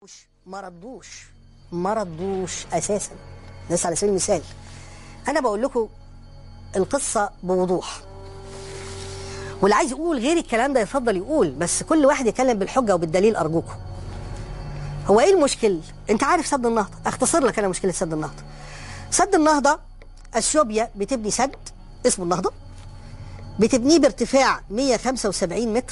ما ردوش ما ردوش اساسا بس على سبيل المثال انا بقول لكم القصه بوضوح واللي عايز يقول غير الكلام ده يفضل يقول بس كل واحد يتكلم بالحجه وبالدليل ارجوكم هو ايه المشكل انت عارف سد النهضه اختصر لك انا مشكله سد النهضه سد النهضه اثيوبيا بتبني سد اسمه النهضه بتبنيه بارتفاع 175 متر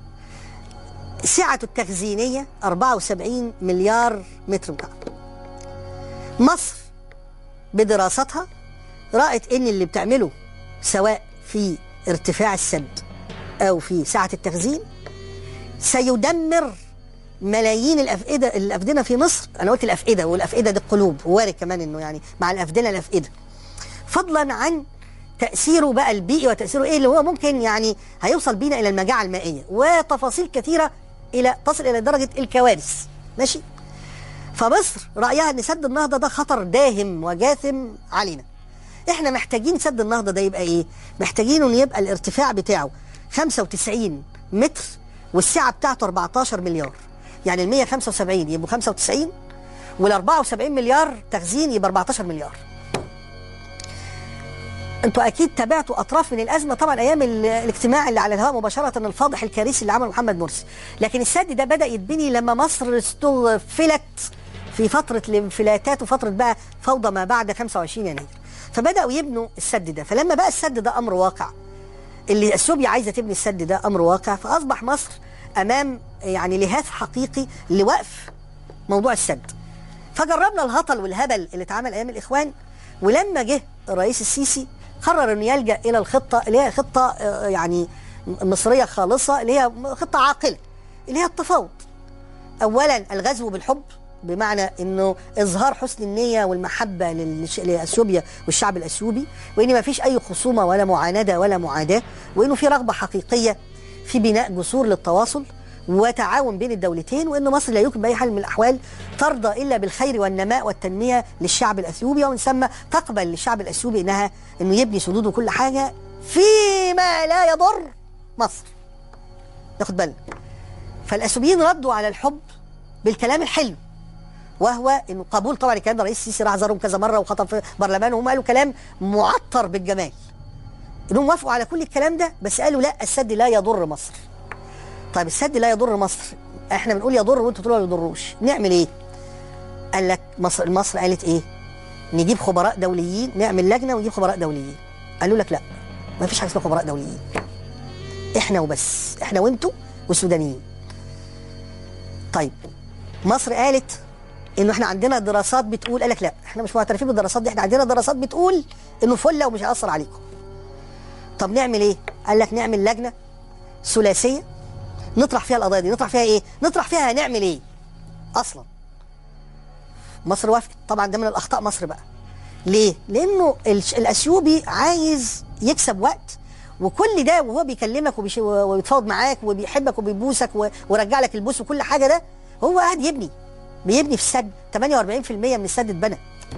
سعته التخزينية 74 مليار متر مكعب مصر بدراستها رأت ان اللي بتعمله سواء في ارتفاع السد او في سعة التخزين سيدمر ملايين الأفئدة الأفئدة في مصر أنا قلت الأفئدة والأفئدة دي القلوب وارد كمان إنه يعني مع الأفئدة الأفئدة فضلا عن تأثيره بقى البيئي وتأثيره إيه اللي هو ممكن يعني هيوصل بينا إلى المجاعة المائية وتفاصيل كثيرة إلى تصل إلى درجة الكوارث ماشي فمصر رأيها إن سد النهضة ده خطر داهم وجاثم علينا إحنا محتاجين سد النهضة ده يبقى إيه محتاجين إنه يبقى الارتفاع بتاعه 95 متر والسعة بتاعته 14 مليار يعني ال 175 يبقوا 95 وال 74 مليار تخزين يبقى 14 مليار انتوا اكيد تابعتوا اطراف من الازمه طبعا ايام الاجتماع اللي على الهواء مباشره الفاضح الكارثي اللي عمله محمد مرسي لكن السد ده بدا يتبني لما مصر استغفلت في فتره الانفلاتات وفتره بقى فوضى ما بعد 25 يناير فبداوا يبنوا السد ده فلما بقى السد ده امر واقع اللي اثيوبيا عايزه تبني السد ده امر واقع فاصبح مصر امام يعني لهاف حقيقي لوقف موضوع السد فجربنا الهطل والهبل اللي اتعمل ايام الاخوان ولما جه الرئيس السيسي قرر انه يلجا الى الخطه اللي هي خطه يعني مصريه خالصه اللي هي خطه عاقله اللي هي التفاوض اولا الغزو بالحب بمعنى انه اظهار حسن النيه والمحبه لاثيوبيا والشعب الاثيوبي وان ما فيش اي خصومه ولا معانده ولا معاداه وانه في رغبه حقيقيه في بناء جسور للتواصل وتعاون بين الدولتين وان مصر لا يمكن باي حال من الاحوال ترضى الا بالخير والنماء والتنميه للشعب الاثيوبي ومن ثم تقبل للشعب الاثيوبي انها انه يبني سدود وكل حاجه فيما لا يضر مصر. ناخد بالنا. فالاثيوبيين ردوا على الحب بالكلام الحلو وهو انه قبول طبعا الكلام ده الرئيس السيسي راح زارهم كذا مره وخطب في برلمان وهم قالوا كلام معطر بالجمال. انهم وافقوا على كل الكلام ده بس قالوا لا السد لا يضر مصر. طيب السد لا يضر مصر احنا بنقول يضر وانتوا تقولوا ما يضروش نعمل ايه قال لك مصر مصر قالت ايه نجيب خبراء دوليين نعمل لجنه ونجيب خبراء دوليين قالوا لك لا ما فيش حاجه اسمها خبراء دوليين احنا وبس احنا وانتوا والسودانيين طيب مصر قالت انه احنا عندنا دراسات بتقول قال لك لا احنا مش معترفين بالدراسات دي احنا عندنا دراسات بتقول انه فله ومش هيأثر عليكم طب نعمل ايه قال لك نعمل لجنه ثلاثيه نطرح فيها القضايا دي نطرح فيها ايه نطرح فيها هنعمل ايه اصلا مصر وافقت طبعا ده من الاخطاء مصر بقى ليه لانه الاثيوبي عايز يكسب وقت وكل ده وهو بيكلمك وبيتفاوض معاك وبيحبك وبيبوسك ورجع لك البوس وكل حاجه ده هو قاعد يبني بيبني في السد 48% من السد اتبنى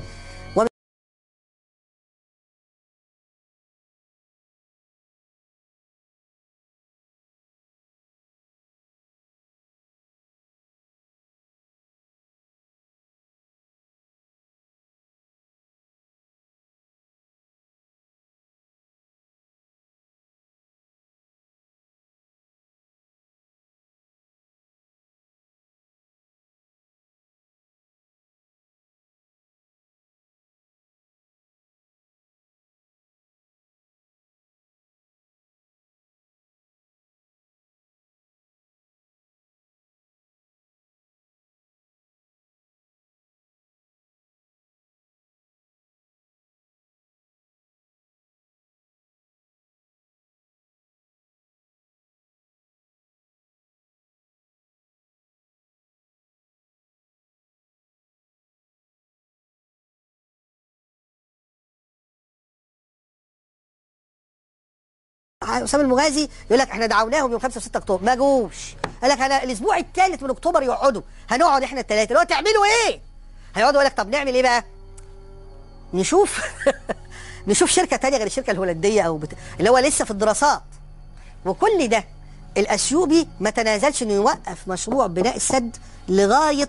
اسامه المغازي يقول لك احنا دعوناهم يوم 5 و6 اكتوبر ما جوش قال لك انا الاسبوع الثالث من اكتوبر يقعدوا هنقعد احنا الثلاثه اللي هو تعملوا ايه؟ هيقعدوا يقول لك طب نعمل ايه بقى؟ نشوف نشوف شركه ثانيه غير الشركه الهولنديه او بتا... اللي هو لسه في الدراسات وكل ده الاثيوبي ما تنازلش انه يوقف مشروع بناء السد لغايه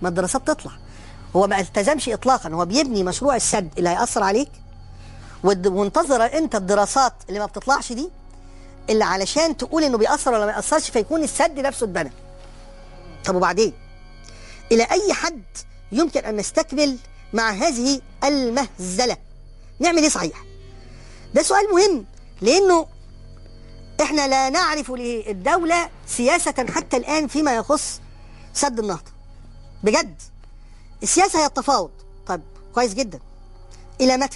ما الدراسات تطلع هو ما التزمش اطلاقا هو بيبني مشروع السد اللي هيأثر عليك والد- وانتظر انت الدراسات اللي ما بتطلعش دي اللي علشان تقول انه بيأثر ولا ما يأثرش فيكون السد نفسه اتبنى طب وبعدين الى اي حد يمكن ان نستكمل مع هذه المهزله نعمل ايه صحيح ده سؤال مهم لانه احنا لا نعرف للدوله سياسه حتى الان فيما يخص سد النهضه بجد السياسه هي التفاوض طيب كويس جدا الى متى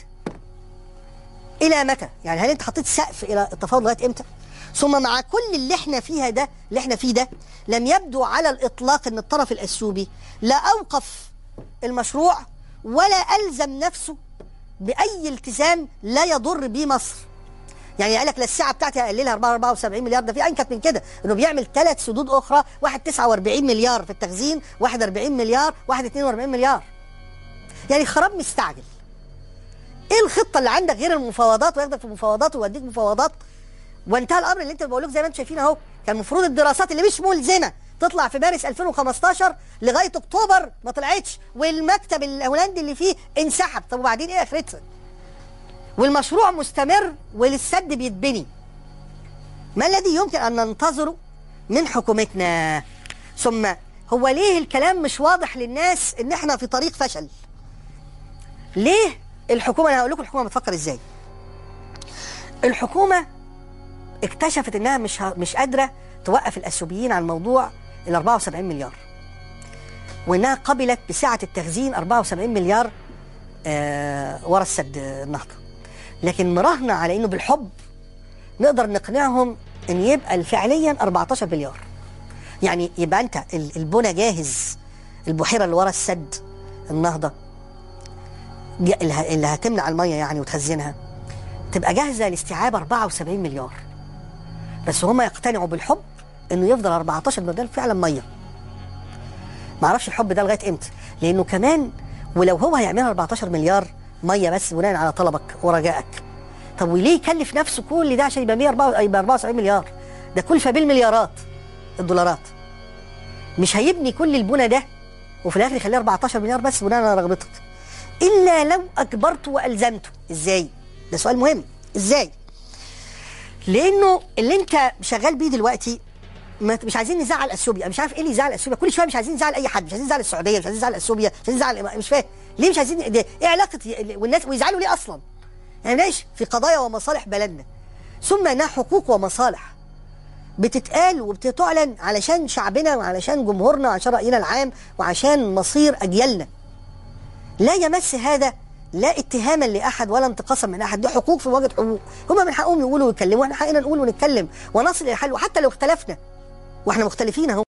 الى متى يعني هل انت حطيت سقف الى التفاوض لغايه امتى ثم مع كل اللي احنا فيها ده اللي احنا فيه ده لم يبدو على الاطلاق ان الطرف الاثيوبي لا اوقف المشروع ولا الزم نفسه باي التزام لا يضر به مصر يعني قال لك لا الساعه بتاعتي هقللها 74 مليار ده في انكت من كده انه بيعمل ثلاث سدود اخرى واحد 49 مليار في التخزين واحد 40 مليار واحد 42 مليار يعني خراب مستعجل ايه الخطه اللي عندك غير المفاوضات وياخدك في مفاوضات ويوديك مفاوضات وانتهى الامر اللي انت بقول لك زي ما انتم شايفين اهو كان المفروض الدراسات اللي مش ملزمه تطلع في مارس 2015 لغايه اكتوبر ما طلعتش والمكتب الهولندي اللي فيه انسحب طب وبعدين ايه اخرتها والمشروع مستمر وللسد بيتبني ما الذي يمكن ان ننتظره من حكومتنا ثم هو ليه الكلام مش واضح للناس ان احنا في طريق فشل ليه الحكومه انا هقول لكم الحكومه بتفكر ازاي الحكومه اكتشفت انها مش ه- مش قادره توقف الاثيوبيين عن موضوع ال 74 مليار وانها قبلت بسعه التخزين 74 مليار آه ورا السد النهضه لكن مراهنه على انه بالحب نقدر نقنعهم ان يبقى فعليا 14 مليار يعني يبقى انت ال- البنى جاهز البحيره اللي ورا السد النهضه ج- اللي ه- اللي هتمنع الميه يعني وتخزنها تبقى جاهزه لاستيعاب 74 مليار بس هم يقتنعوا بالحب انه يفضل 14 مليار فعلا ميه ما اعرفش الحب ده لغايه امتى لانه كمان ولو هو هيعملها 14 مليار ميه بس بناء على طلبك ورجائك طب وليه يكلف نفسه كل ده عشان يبقى 104 يبقى 74 مليار ده كلفه بالمليارات الدولارات مش هيبني كل البنى ده وفي الاخر يخليه 14 مليار بس بناء على رغبتك الا لو اجبرته والزمته ازاي ده سؤال مهم ازاي لانه اللي انت شغال بيه دلوقتي ما مش عايزين نزعل اثيوبيا مش عارف ايه اللي يزعل اثيوبيا كل شويه مش عايزين نزعل اي حد مش عايزين نزعل السعوديه مش عايزين نزعل اثيوبيا مش عايزين نزعل مش فاهم ليه مش عايزين ده ايه علاقه والناس ويزعلوا ليه اصلا يعني ليش في قضايا ومصالح بلدنا ثم انها حقوق ومصالح بتتقال وبتعلن علشان شعبنا وعلشان جمهورنا وعشان راينا العام وعشان مصير اجيالنا لا يمس هذا لا اتهاما لاحد ولا انتقاصا من احد دي حقوق في مواجهه حقوق هم من حقهم يقولوا ويتكلموا واحنا حقنا نقول ونتكلم ونصل الى حل وحتى لو اختلفنا واحنا مختلفين اهو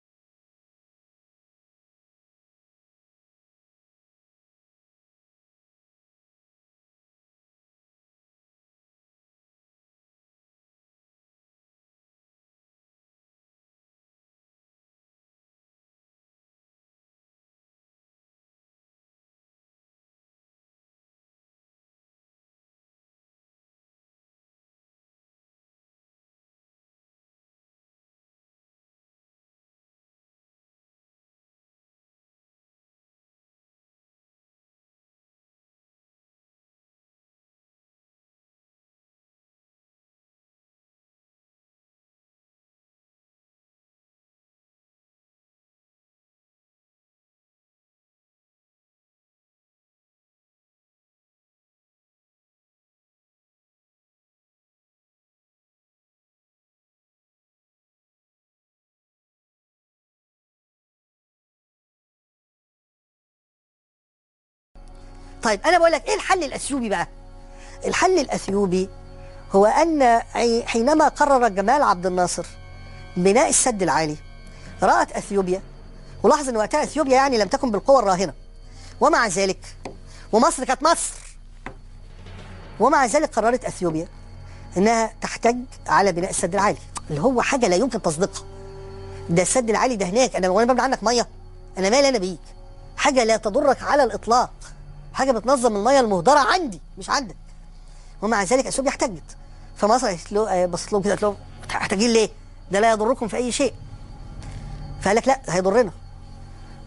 طيب انا بقول لك ايه الحل الاثيوبي بقى الحل الاثيوبي هو ان عي- حينما قرر جمال عبد الناصر بناء السد العالي رأت اثيوبيا ولاحظ ان وقتها اثيوبيا يعني لم تكن بالقوة الراهنة ومع ذلك ومصر كانت مصر ومع ذلك قررت اثيوبيا انها تحتج على بناء السد العالي اللي هو حاجة لا يمكن تصديقها ده السد العالي ده هناك انا وانا ببني عنك ميه انا مالي انا بيك حاجه لا تضرك على الاطلاق حاجه بتنظم الميه المهدره عندي مش عندك ومع ذلك اثيوبيا احتجت فمصر قالت له آه، بصت لهم كده قالت لهم محتاجين ليه؟ ده لا يضركم في اي شيء فقال لك لا هيضرنا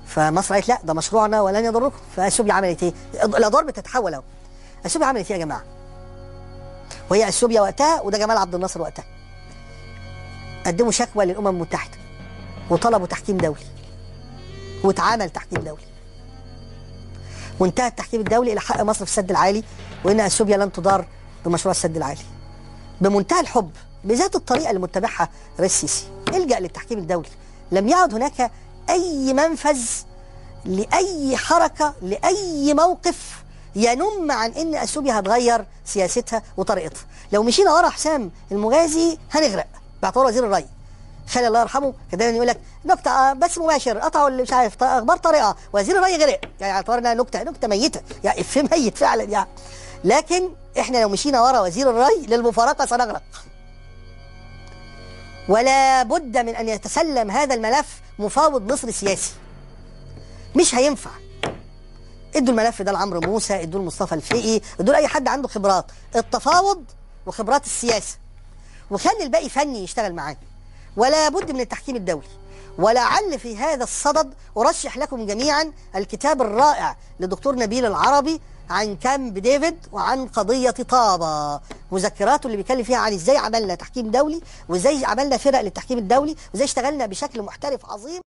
فمصر قالت لا ده مشروعنا ولن يضركم فاثيوبيا عملت ايه؟ الادوار بتتحول اهو اثيوبيا عملت ايه يا جماعه؟ وهي اثيوبيا وقتها وده جمال عبد الناصر وقتها قدموا شكوى للامم المتحده وطلبوا تحكيم دولي واتعمل تحكيم دولي وانتهى التحكيم الدولي الى حق مصر في السد العالي وان اثيوبيا لن تضار بمشروع السد العالي بمنتهى الحب بذات الطريقه اللي متبعها رئيس السيسي الجا للتحكيم الدولي لم يعد هناك اي منفذ لاي حركه لاي موقف ينم عن ان اثيوبيا هتغير سياستها وطريقتها لو مشينا ورا حسام المغازي هنغرق باعتباره وزير الري خالد الله يرحمه كان دايما يقول لك نكته آه، بس مباشر قطعوا اللي مش عارف ط- اخبار طريقه وزير الري غرق يعني اعتبرنا نكته نكته ميته يعني افيه ميت فعلا يعني لكن احنا لو مشينا ورا وزير الري للمفارقه سنغرق ولا بد من ان يتسلم هذا الملف مفاوض مصري سياسي مش هينفع ادوا الملف ده لعمرو موسى ادوا لمصطفى الفقي ادوا لاي حد عنده خبرات التفاوض وخبرات السياسه وخلي الباقي فني يشتغل معاه ولا بد من التحكيم الدولي ولعل في هذا الصدد ارشح لكم جميعا الكتاب الرائع لدكتور نبيل العربي عن كامب ديفيد وعن قضيه طابه مذكراته اللي بيتكلم فيها عن ازاي عملنا تحكيم دولي وازاي عملنا فرق للتحكيم الدولي وازاي اشتغلنا بشكل محترف عظيم